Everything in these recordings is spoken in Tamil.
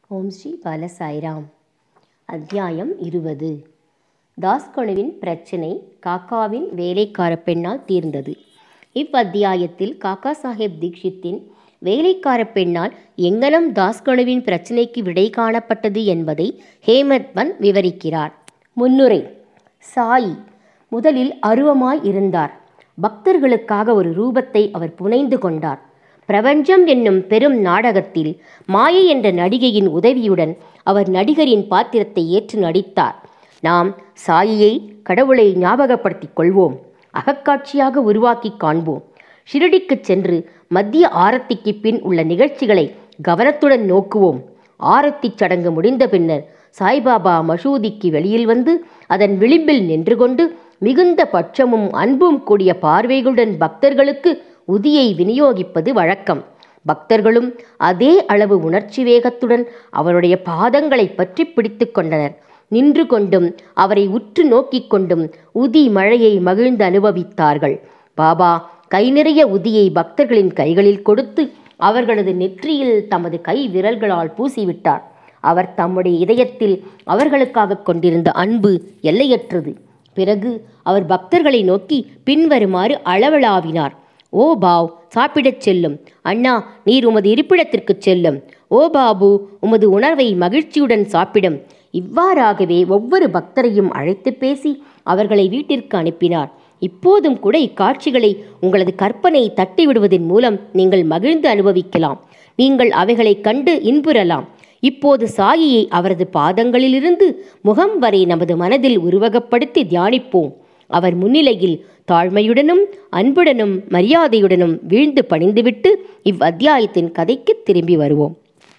ஓம் ஸ்ரீ பால சாய்ராம் அத்தியாயம் இருபது தாஸ்கனுவின் பிரச்சனை காக்காவின் வேலைக்கார பெண்ணால் தீர்ந்தது இவ்வத்தியாயத்தில் காக்கா சாஹேப் தீக்ஷித்தின் வேலைக்கார பெண்ணால் எங்கனம் தாஸ்கனுவின் பிரச்சனைக்கு விடை காணப்பட்டது என்பதை ஹேமத் பன் விவரிக்கிறார் முன்னுரை சாயி முதலில் அருவமாய் இருந்தார் பக்தர்களுக்காக ஒரு ரூபத்தை அவர் புனைந்து கொண்டார் பிரபஞ்சம் என்னும் பெரும் நாடகத்தில் மாயை என்ற நடிகையின் உதவியுடன் அவர் நடிகரின் பாத்திரத்தை ஏற்று நடித்தார் நாம் சாயியை கடவுளை ஞாபகப்படுத்திக் கொள்வோம் அகக்காட்சியாக உருவாக்கி காண்போம் ஷிரடிக்குச் சென்று மத்திய ஆரத்திக்கு பின் உள்ள நிகழ்ச்சிகளை கவனத்துடன் நோக்குவோம் ஆரத்தி சடங்கு முடிந்த பின்னர் சாய்பாபா மசூதிக்கு வெளியில் வந்து அதன் விளிம்பில் நின்று கொண்டு மிகுந்த பட்சமும் அன்பும் கூடிய பார்வைகளுடன் பக்தர்களுக்கு உதியை விநியோகிப்பது வழக்கம் பக்தர்களும் அதே அளவு உணர்ச்சி வேகத்துடன் அவருடைய பாதங்களை பற்றி பிடித்து கொண்டனர் நின்று கொண்டும் அவரை உற்று நோக்கிக் கொண்டும் உதி மழையை மகிழ்ந்து அனுபவித்தார்கள் பாபா கை நிறைய உதியை பக்தர்களின் கைகளில் கொடுத்து அவர்களது நெற்றியில் தமது கை விரல்களால் பூசிவிட்டார் அவர் தம்முடைய இதயத்தில் அவர்களுக்காக கொண்டிருந்த அன்பு எல்லையற்றது பிறகு அவர் பக்தர்களை நோக்கி பின்வருமாறு அளவலாவினார் ஓ பாவ் சாப்பிடச் செல்லும் அண்ணா நீர் உமது இருப்பிடத்திற்குச் செல்லும் ஓ பாபு உமது உணர்வை மகிழ்ச்சியுடன் சாப்பிடும் இவ்வாறாகவே ஒவ்வொரு பக்தரையும் அழைத்து பேசி அவர்களை வீட்டிற்கு அனுப்பினார் இப்போதும் கூட இக்காட்சிகளை உங்களது கற்பனை தட்டி விடுவதன் மூலம் நீங்கள் மகிழ்ந்து அனுபவிக்கலாம் நீங்கள் அவைகளைக் கண்டு இன்புறலாம் இப்போது சாயியை அவரது பாதங்களிலிருந்து முகம் வரை நமது மனதில் உருவகப்படுத்தி தியானிப்போம் அவர் முன்னிலையில் தாழ்மையுடனும் அன்புடனும் மரியாதையுடனும் வீழ்ந்து பணிந்துவிட்டு இவ்வத்தியாயத்தின் கதைக்கு திரும்பி வருவோம்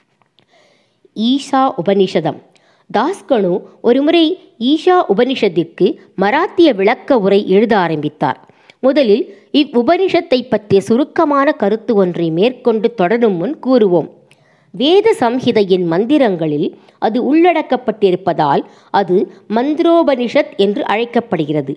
ஈஷா உபனிஷதம் தாஸ்கனு ஒருமுறை ஈஷா உபனிஷத்திற்கு மராத்திய விளக்க உரை எழுத ஆரம்பித்தார் முதலில் இவ்வுபனிஷத்தை பற்றிய சுருக்கமான கருத்து ஒன்றை மேற்கொண்டு தொடரும் முன் கூறுவோம் வேத சம்ஹிதையின் மந்திரங்களில் அது உள்ளடக்கப்பட்டிருப்பதால் அது மந்திரோபனிஷத் என்று அழைக்கப்படுகிறது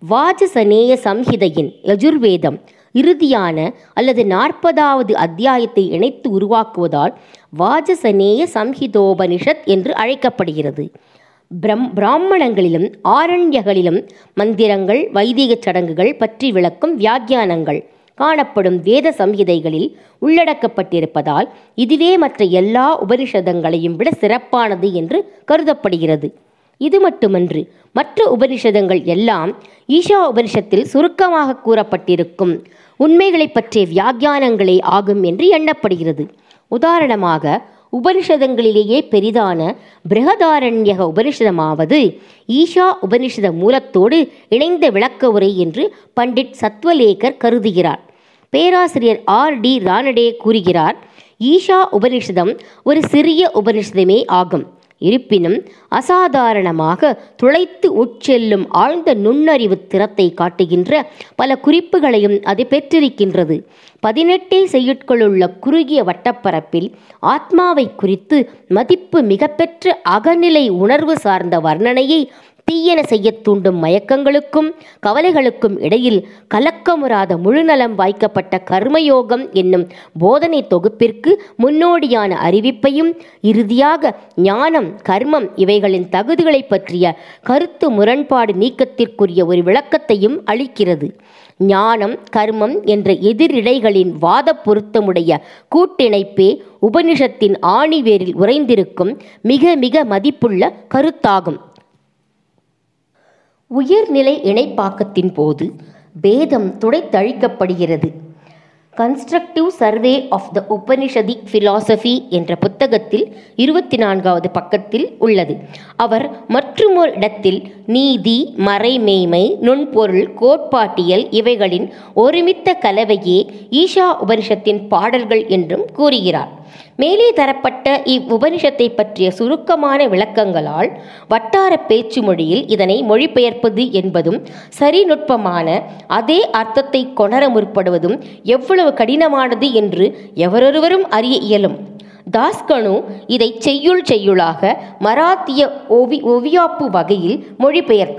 வாஜசநேய சம்ஹிதையின் யஜுர்வேதம் இறுதியான அல்லது நாற்பதாவது அத்தியாயத்தை இணைத்து உருவாக்குவதால் வாஜசநேய சம்ஹிதோபனிஷத் என்று அழைக்கப்படுகிறது பிரம் பிராமணங்களிலும் ஆரண்யகளிலும் மந்திரங்கள் வைதிக சடங்குகள் பற்றி விளக்கும் வியாக்கியானங்கள் காணப்படும் வேத சம்ஹிதைகளில் உள்ளடக்கப்பட்டிருப்பதால் இதுவே மற்ற எல்லா உபனிஷதங்களையும் விட சிறப்பானது என்று கருதப்படுகிறது இது மட்டுமன்று மற்ற உபனிஷதங்கள் எல்லாம் ஈஷா உபனிஷத்தில் சுருக்கமாக கூறப்பட்டிருக்கும் உண்மைகளை பற்றிய வியாக்கியானங்களே ஆகும் என்று எண்ணப்படுகிறது உதாரணமாக உபனிஷதங்களிலேயே பெரிதான பிருகதாரண்யக உபனிஷதமாவது ஈஷா உபனிஷத மூலத்தோடு இணைந்த விளக்க உரை என்று பண்டிட் சத்வலேகர் கருதுகிறார் பேராசிரியர் ஆர் டி ரானடே கூறுகிறார் ஈஷா உபனிஷதம் ஒரு சிறிய உபனிஷதமே ஆகும் இருப்பினும் அசாதாரணமாக துளைத்து உட்செல்லும் ஆழ்ந்த நுண்ணறிவு திறத்தை காட்டுகின்ற பல குறிப்புகளையும் அது பெற்றிருக்கின்றது பதினெட்டே செய்யுட்களுள்ள குறுகிய வட்டப்பரப்பில் ஆத்மாவை குறித்து மதிப்பு மிகப்பெற்ற அகநிலை உணர்வு சார்ந்த வர்ணனையை தீயன செய்ய தூண்டும் மயக்கங்களுக்கும் கவலைகளுக்கும் இடையில் கலக்கமுறாத முழுநலம் வாய்க்கப்பட்ட கர்மயோகம் என்னும் போதனை தொகுப்பிற்கு முன்னோடியான அறிவிப்பையும் இறுதியாக ஞானம் கர்மம் இவைகளின் தகுதிகளை பற்றிய கருத்து முரண்பாடு நீக்கத்திற்குரிய ஒரு விளக்கத்தையும் அளிக்கிறது ஞானம் கர்மம் என்ற எதிரிடைகளின் வாத பொருத்தமுடைய கூட்டிணைப்பே உபனிஷத்தின் ஆணிவேரில் உறைந்திருக்கும் மிக மிக மதிப்புள்ள கருத்தாகும் உயர்நிலை இணைப்பாக்கத்தின் போது பேதம் துடைத்தழிக்கப்படுகிறது constructive survey of the Upanishadic philosophy என்ற புத்தகத்தில் இருபத்தி நான்காவது பக்கத்தில் உள்ளது அவர் மற்றுமொரு இடத்தில் நீதி மறைமேய்மை நுண்பொருள் கோட்பாட்டியல் இவைகளின் ஒருமித்த கலவையே ஈஷா உபனிஷத்தின் பாடல்கள் என்றும் கூறுகிறார் மேலே தரப்பட்ட இவ்வுபனிஷத்தை பற்றிய சுருக்கமான விளக்கங்களால் வட்டார பேச்சு மொழியில் இதனை மொழிபெயர்ப்பது என்பதும் சரிநுட்பமான அதே அர்த்தத்தை கொணர முற்படுவதும் எவ்வளவு கடினமானது என்று எவரொருவரும் அறிய இயலும் தாஸ்கனு இதை செய்யுள் செய்யுளாக மராத்திய ஓவி ஒவியாப்பு வகையில் மொழிபெயர்த்தார்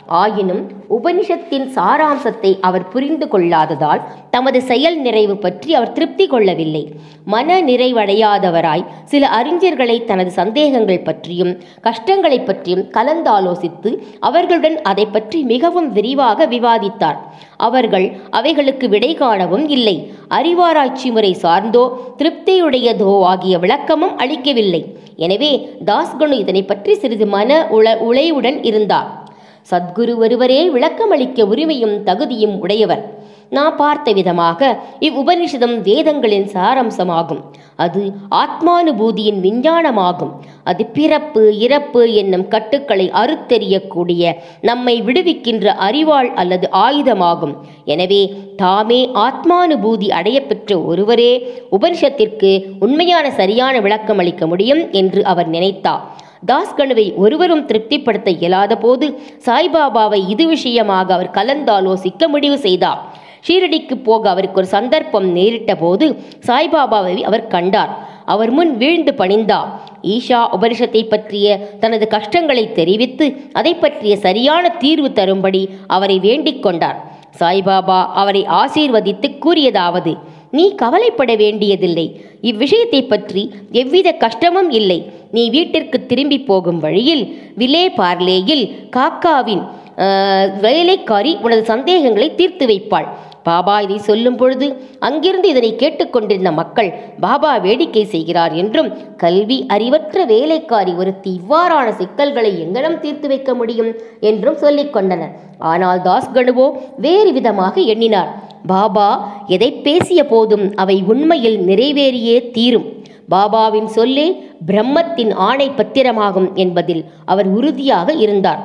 ஆயினும் உபனிஷத்தின் சாராம்சத்தை அவர் புரிந்து கொள்ளாததால் தமது செயல் நிறைவு பற்றி அவர் திருப்தி கொள்ளவில்லை மன நிறைவடையாதவராய் சில அறிஞர்களை தனது சந்தேகங்கள் பற்றியும் கஷ்டங்களை பற்றியும் கலந்தாலோசித்து அவர்களுடன் அதை பற்றி மிகவும் விரிவாக விவாதித்தார் அவர்கள் அவைகளுக்கு விடை காணவும் இல்லை அறிவாராய்ச்சி முறை சார்ந்தோ திருப்தியுடையதோ ஆகிய விளக்கமும் அளிக்கவில்லை எனவே தாஸ்கனு இதனை பற்றி சிறிது மன உள உழைவுடன் இருந்தார் சத்குரு ஒருவரே விளக்கமளிக்க உரிமையும் தகுதியும் உடையவர் நான் பார்த்த விதமாக இவ்வுபனிஷதம் வேதங்களின் சாரம்சமாகும் அது ஆத்மானுபூதியின் விஞ்ஞானமாகும் அது பிறப்பு இறப்பு என்னும் கட்டுக்களை அறுத்தெறியக்கூடிய நம்மை விடுவிக்கின்ற அறிவாள் அல்லது ஆயுதமாகும் எனவே தாமே ஆத்மானுபூதி அடையப்பெற்ற ஒருவரே உபனிஷத்திற்கு உண்மையான சரியான விளக்கம் அளிக்க முடியும் என்று அவர் நினைத்தார் தாஸ்கனுவை ஒருவரும் திருப்திப்படுத்த இயலாத போது சாய்பாபாவை இது விஷயமாக அவர் கலந்தாலோசிக்க முடிவு செய்தார் ஷீரடிக்கு போக அவருக்கு ஒரு சந்தர்ப்பம் நேரிட்ட போது சாய்பாபாவை அவர் கண்டார் அவர் முன் வீழ்ந்து பணிந்தார் ஈஷா உபனிஷத்தை பற்றிய தனது கஷ்டங்களை தெரிவித்து அதை பற்றிய சரியான தீர்வு தரும்படி அவரை வேண்டிக் கொண்டார் சாய்பாபா அவரை ஆசீர்வதித்து கூறியதாவது நீ கவலைப்பட வேண்டியதில்லை இவ்விஷயத்தை பற்றி எவ்வித கஷ்டமும் இல்லை நீ வீட்டிற்கு திரும்பி போகும் வழியில் விலே பார்லேயில் காக்காவின் ஆஹ், வேலைக்காரி உனது சந்தேகங்களை தீர்த்து வைப்பாள் பாபா இதை சொல்லும் பொழுது அங்கிருந்து இதனை கேட்டுக்கொண்டிருந்த மக்கள் பாபா வேடிக்கை செய்கிறார் என்றும் கல்வி அறிவற்ற வேலைக்காரி ஒருத்தி இவ்வாறான சிக்கல்களை எங்கனம் தீர்த்து வைக்க முடியும் என்றும் சொல்லிக் கொண்டனர் ஆனால் தாஸ்கனுவோ வேறு விதமாக எண்ணினார் பாபா எதை பேசிய போதும் அவை உண்மையில் நிறைவேறியே தீரும் பாபாவின் சொல்லே பிரம்மத்தின் ஆணை பத்திரமாகும் என்பதில் அவர் உறுதியாக இருந்தார்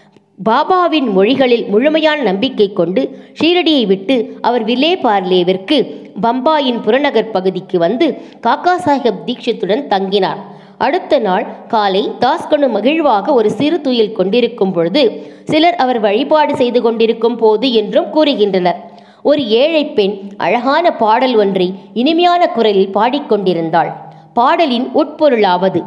பாபாவின் மொழிகளில் முழுமையான நம்பிக்கை கொண்டு ஷீரடியை விட்டு அவர் விலே பார்லேவிற்கு பம்பாயின் புறநகர் பகுதிக்கு வந்து காக்கா சாஹேப் தீட்சித்துடன் தங்கினார் அடுத்த நாள் காலை தாஸ்கனு மகிழ்வாக ஒரு சிறு துயில் கொண்டிருக்கும் பொழுது சிலர் அவர் வழிபாடு செய்து கொண்டிருக்கும் போது என்றும் கூறுகின்றனர் ஒரு ஏழை பெண் அழகான பாடல் ஒன்றை இனிமையான குரலில் பாடிக்கொண்டிருந்தாள் பாடலின் உட்பொருளாவது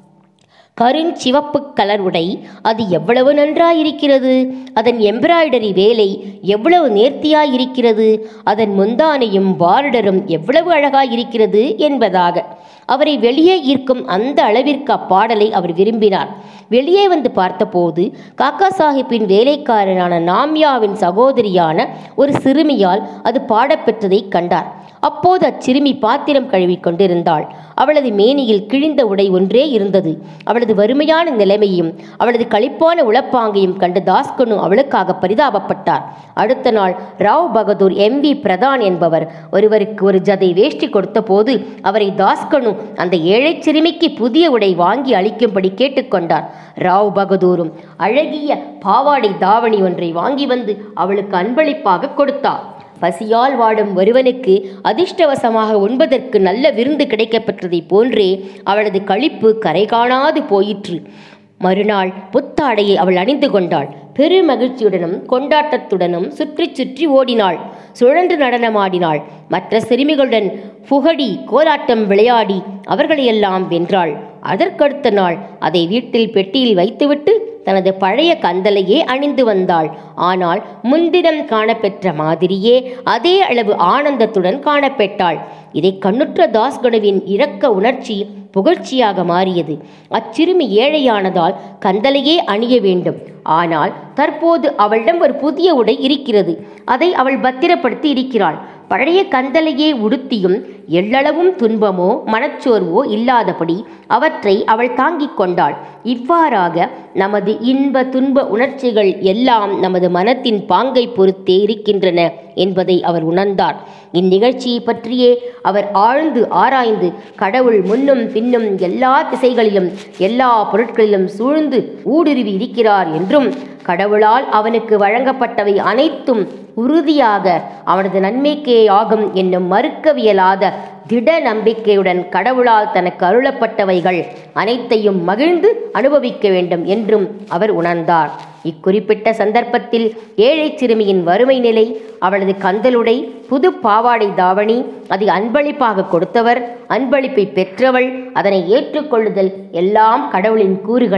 கருஞ்சிவப்பு கலர் உடை அது எவ்வளவு நன்றாயிருக்கிறது அதன் எம்ப்ராய்டரி வேலை எவ்வளவு நேர்த்தியாயிருக்கிறது அதன் முந்தானையும் பார்டரும் எவ்வளவு அழகாயிருக்கிறது என்பதாக அவரை வெளியே ஈர்க்கும் அந்த அளவிற்கு அப்பாடலை அவர் விரும்பினார் வெளியே வந்து பார்த்தபோது காக்கா சாஹிப்பின் வேலைக்காரனான நாம்யாவின் சகோதரியான ஒரு சிறுமியால் அது பாடப்பெற்றதை கண்டார் அப்போது அச்சிறுமி பாத்திரம் கழுவி கொண்டிருந்தாள் அவளது மேனியில் கிழிந்த உடை ஒன்றே இருந்தது அவளது வறுமையான நிலைமையும் அவளது களிப்பான உளப்பாங்கையும் கண்டு தாஸ்கனு அவளுக்காக பரிதாபப்பட்டார் அடுத்த நாள் ராவ் பகதூர் எம் வி பிரதான் என்பவர் ஒருவருக்கு ஒரு ஜதை வேஷ்டி கொடுத்தபோது அவரை தாஸ்கனு அந்த ஏழை சிறுமிக்கு புதிய உடை வாங்கி அளிக்கும்படி கேட்டுக்கொண்டார் ராவ் பகதூரும் அழகிய பாவாடை தாவணி ஒன்றை வாங்கி வந்து அவளுக்கு அன்பளிப்பாக கொடுத்தார் பசியால் வாடும் ஒருவனுக்கு அதிர்ஷ்டவசமாக உண்பதற்கு நல்ல விருந்து கிடைக்கப்பெற்றதைப் போன்றே அவளது களிப்பு கரை காணாது போயிற்று மறுநாள் புத்தாடையை அவள் அணிந்து கொண்டாள் பெருமகிழ்ச்சியுடனும் கொண்டாட்டத்துடனும் சுற்றி சுற்றி ஓடினாள் சுழன்று நடனமாடினாள் மற்ற சிறுமிகளுடன் புகடி கோலாட்டம் விளையாடி அவர்களையெல்லாம் வென்றாள் அதற்கடுத்த நாள் அதை வீட்டில் பெட்டியில் வைத்துவிட்டு தனது பழைய கந்தலையே அணிந்து வந்தாள் ஆனால் முன்தினம் காணப்பெற்ற மாதிரியே அதே அளவு ஆனந்தத்துடன் காணப்பெற்றாள் இதை கண்ணுற்ற தாஸ்கனுவின் இரக்க உணர்ச்சி புகழ்ச்சியாக மாறியது அச்சிறுமி ஏழையானதால் கந்தலையே அணிய வேண்டும் ஆனால் தற்போது அவளிடம் ஒரு புதிய உடை இருக்கிறது அதை அவள் பத்திரப்படுத்தி இருக்கிறாள் பழைய கந்தலையே உடுத்தியும் எள்ளளவும் துன்பமோ மனச்சோர்வோ இல்லாதபடி அவற்றை அவள் தாங்கிக் கொண்டாள் இவ்வாறாக நமது இன்ப துன்ப உணர்ச்சிகள் எல்லாம் நமது மனத்தின் பாங்கை பொறுத்தே இருக்கின்றன என்பதை அவர் உணர்ந்தார் இந்நிகழ்ச்சியை பற்றியே அவர் ஆழ்ந்து ஆராய்ந்து கடவுள் முன்னும் பின்னும் எல்லா திசைகளிலும் எல்லா பொருட்களிலும் சூழ்ந்து ஊடுருவி இருக்கிறார் என்றும் கடவுளால் அவனுக்கு வழங்கப்பட்டவை அனைத்தும் உறுதியாக அவனது நன்மைக்கே ஆகும் என்னும் மறுக்கவியலாத திட நம்பிக்கையுடன் கடவுளால் தனக்கு அருளப்பட்டவைகள் அனைத்தையும் மகிழ்ந்து அனுபவிக்க வேண்டும் என்றும் அவர் உணர்ந்தார் இக்குறிப்பிட்ட சந்தர்ப்பத்தில் ஏழை சிறுமியின் வறுமை நிலை அவளது கந்தலுடை புது பாவாடை தாவணி அதை அன்பளிப்பாக கொடுத்தவர் அன்பளிப்பை பெற்றவள் அதனை ஏற்றுக்கொள்ளுதல் எல்லாம் கடவுளின் கூறுகளே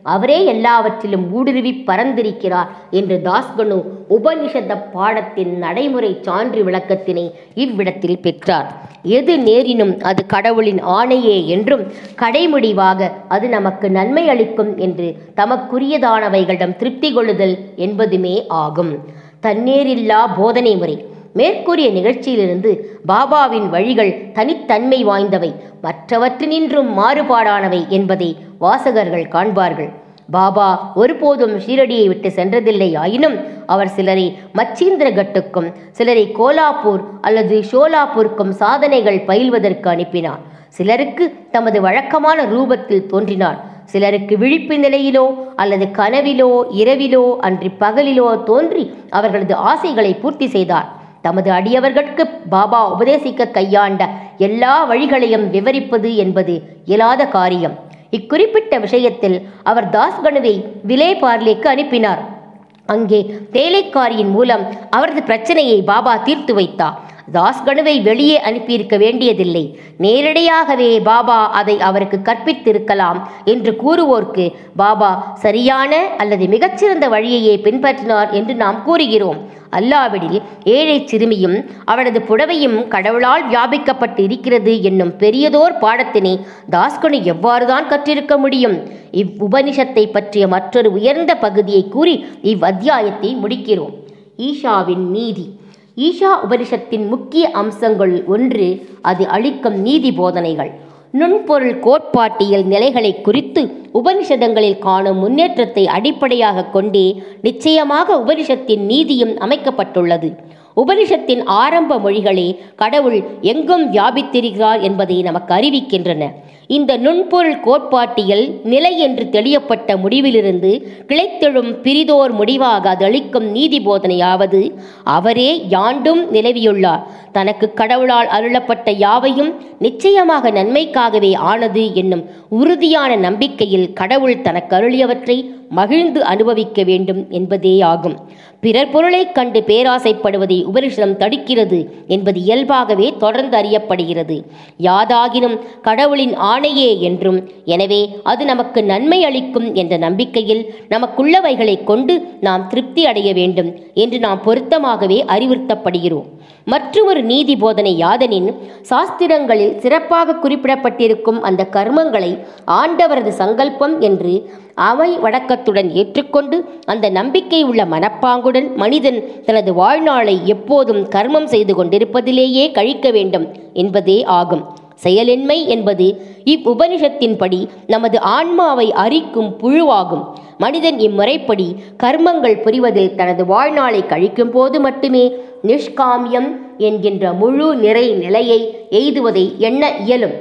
அவரே எல்லாவற்றிலும் ஊடுருவி பறந்திருக்கிறார் என்று தாஸ்கனு உபனிஷத பாடத்தின் நடைமுறை சான்று விளக்கத்தினை இவ்விடத்தில் பெற்றார் எது நேரினும் அது கடவுளின் ஆணையே என்றும் கடைமுடிவாக அது நமக்கு நன்மை அளிக்கும் என்று தமக்குரியதானவைகளிடம் திருப்தி கொள்ளுதல் என்பதுமே ஆகும் தன்னேரில்லா போதனை முறை மேற்கூறிய நிகழ்ச்சியிலிருந்து பாபாவின் வழிகள் தனித்தன்மை வாய்ந்தவை மற்றவற்றினின்றும் மாறுபாடானவை என்பதை வாசகர்கள் காண்பார்கள் பாபா ஒருபோதும் ஷீரடியை விட்டு சென்றதில்லை ஆயினும் அவர் சிலரை மச்சீந்திரகட்டுக்கும் சிலரை கோலாப்பூர் அல்லது ஷோலாப்பூருக்கும் சாதனைகள் பயில்வதற்கு அனுப்பினார் சிலருக்கு தமது வழக்கமான ரூபத்தில் தோன்றினார் சிலருக்கு விழிப்பு நிலையிலோ அல்லது கனவிலோ இரவிலோ அன்றி பகலிலோ தோன்றி அவர்களது ஆசைகளை பூர்த்தி செய்தார் தமது அடியவர்களுக்கு பாபா உபதேசிக்க கையாண்ட எல்லா வழிகளையும் விவரிப்பது என்பது இயலாத காரியம் இக்குறிப்பிட்ட விஷயத்தில் அவர் தாஸ்கனுவை விலே பார்லேக்கு அனுப்பினார் அங்கே வேலைக்காரியின் மூலம் அவரது பிரச்சனையை பாபா தீர்த்து வைத்தார் தாஸ்கனுவை வெளியே அனுப்பியிருக்க வேண்டியதில்லை நேரடியாகவே பாபா அதை அவருக்கு கற்பித்திருக்கலாம் என்று கூறுவோர்க்கு பாபா சரியான அல்லது மிகச்சிறந்த வழியையே பின்பற்றினார் என்று நாம் கூறுகிறோம் அல்லாவிடில் ஏழை சிறுமியும் அவனது புடவையும் கடவுளால் வியாபிக்கப்பட்டு இருக்கிறது என்னும் பெரியதோர் பாடத்தினை தாஸ்கனு எவ்வாறுதான் கற்றிருக்க முடியும் இவ் உபனிஷத்தை பற்றிய மற்றொரு உயர்ந்த பகுதியை கூறி இவ் அத்தியாயத்தை முடிக்கிறோம் ஈஷாவின் நீதி ஈஷா உபனிஷத்தின் முக்கிய அம்சங்கள் ஒன்று அது அளிக்கும் நீதி போதனைகள் நுண்பொருள் கோட்பாட்டியல் நிலைகளை குறித்து உபனிஷதங்களில் காணும் முன்னேற்றத்தை அடிப்படையாக கொண்டே நிச்சயமாக உபனிஷத்தின் நீதியும் அமைக்கப்பட்டுள்ளது உபனிஷத்தின் ஆரம்ப மொழிகளே கடவுள் எங்கும் வியாபித்திருக்கிறார் என்பதை நமக்கு அறிவிக்கின்றன இந்த நுண்பொருள் கோட்பாட்டியல் நிலை என்று தெளியப்பட்ட முடிவிலிருந்து கிளைத்தெழும் பிரிதோர் முடிவாக அது அளிக்கும் நீதி போதனையாவது அவரே யாண்டும் நிலவியுள்ளார் தனக்கு கடவுளால் அருளப்பட்ட யாவையும் நிச்சயமாக நன்மைக்காகவே ஆனது என்னும் உறுதியான நம்பிக்கையில் கடவுள் தனக்கு அருளியவற்றை மகிழ்ந்து அனுபவிக்க வேண்டும் என்பதேயாகும் பிறர் பொருளைக் கண்டு பேராசைப்படுவதை உபனிஷதம் தடுக்கிறது என்பது இயல்பாகவே தொடர்ந்து அறியப்படுகிறது யாதாகினும் கடவுளின் ஆணையே என்றும் எனவே அது நமக்கு நன்மை அளிக்கும் என்ற நம்பிக்கையில் நமக்குள்ளவைகளை கொண்டு நாம் திருப்தி அடைய வேண்டும் என்று நாம் பொருத்தமாகவே அறிவுறுத்தப்படுகிறோம் மற்றொரு நீதி போதனை யாதனின் சாஸ்திரங்களில் சிறப்பாக குறிப்பிடப்பட்டிருக்கும் அந்த கர்மங்களை ஆண்டவரது சங்கல்பம் என்று அவை வழக்கத்துடன் ஏற்றுக்கொண்டு அந்த நம்பிக்கை உள்ள மனப்பாங்குடன் மனிதன் தனது வாழ்நாளை எப்போதும் கர்மம் செய்து கொண்டிருப்பதிலேயே கழிக்க வேண்டும் என்பதே ஆகும் செயலின்மை என்பது இவ்வுபனிஷத்தின்படி நமது ஆன்மாவை அரிக்கும் புழுவாகும் மனிதன் இம்முறைப்படி கர்மங்கள் புரிவதில் தனது வாழ்நாளை கழிக்கும் போது மட்டுமே நிஷ்காமியம் என்கின்ற முழு நிறை நிலையை எய்துவதை எண்ண இயலும்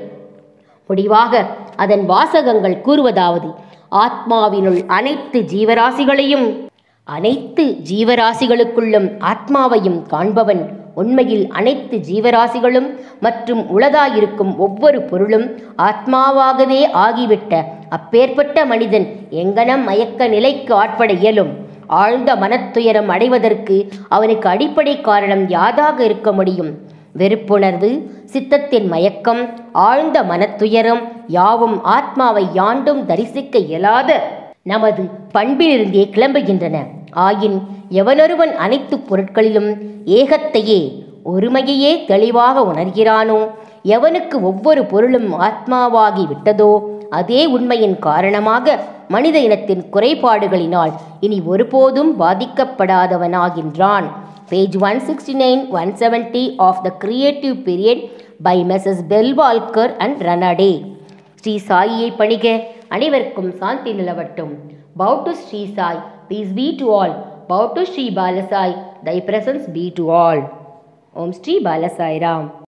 முடிவாக அதன் வாசகங்கள் கூறுவதாவது ஆத்மாவினுள் அனைத்து ஜீவராசிகளையும் அனைத்து ஜீவராசிகளுக்குள்ளும் ஆத்மாவையும் காண்பவன் உண்மையில் அனைத்து ஜீவராசிகளும் மற்றும் உளதாயிருக்கும் ஒவ்வொரு பொருளும் ஆத்மாவாகவே ஆகிவிட்ட அப்பேற்பட்ட மனிதன் எங்கனம் மயக்க நிலைக்கு ஆட்பட இயலும் ஆழ்ந்த மனத்துயரம் அடைவதற்கு அவனுக்கு அடிப்படை காரணம் யாதாக இருக்க முடியும் வெறுப்புணர்வு சித்தத்தின் மயக்கம் ஆழ்ந்த மனத்துயரம் யாவும் ஆத்மாவை யாண்டும் தரிசிக்க இயலாத நமது பண்பிலிருந்தே கிளம்புகின்றன ஆயின் எவனொருவன் அனைத்து பொருட்களிலும் ஏகத்தையே ஒருமையையே தெளிவாக உணர்கிறானோ எவனுக்கு ஒவ்வொரு பொருளும் ஆத்மாவாகி விட்டதோ அதே உண்மையின் காரணமாக மனித இனத்தின் குறைபாடுகளினால் இனி ஒருபோதும் பாதிக்கப்படாதவனாகின்றான் page one sixty nine one seventy of the creative period by Messrs Belvalkar and Ranade Shri சாயியை பணிக அனைவருக்கும் சாந்தி நிலவட்டும் bow to Shri Sai peace be to all bow to Shri Balasai thy presence be to all Om Shri Balasai Ram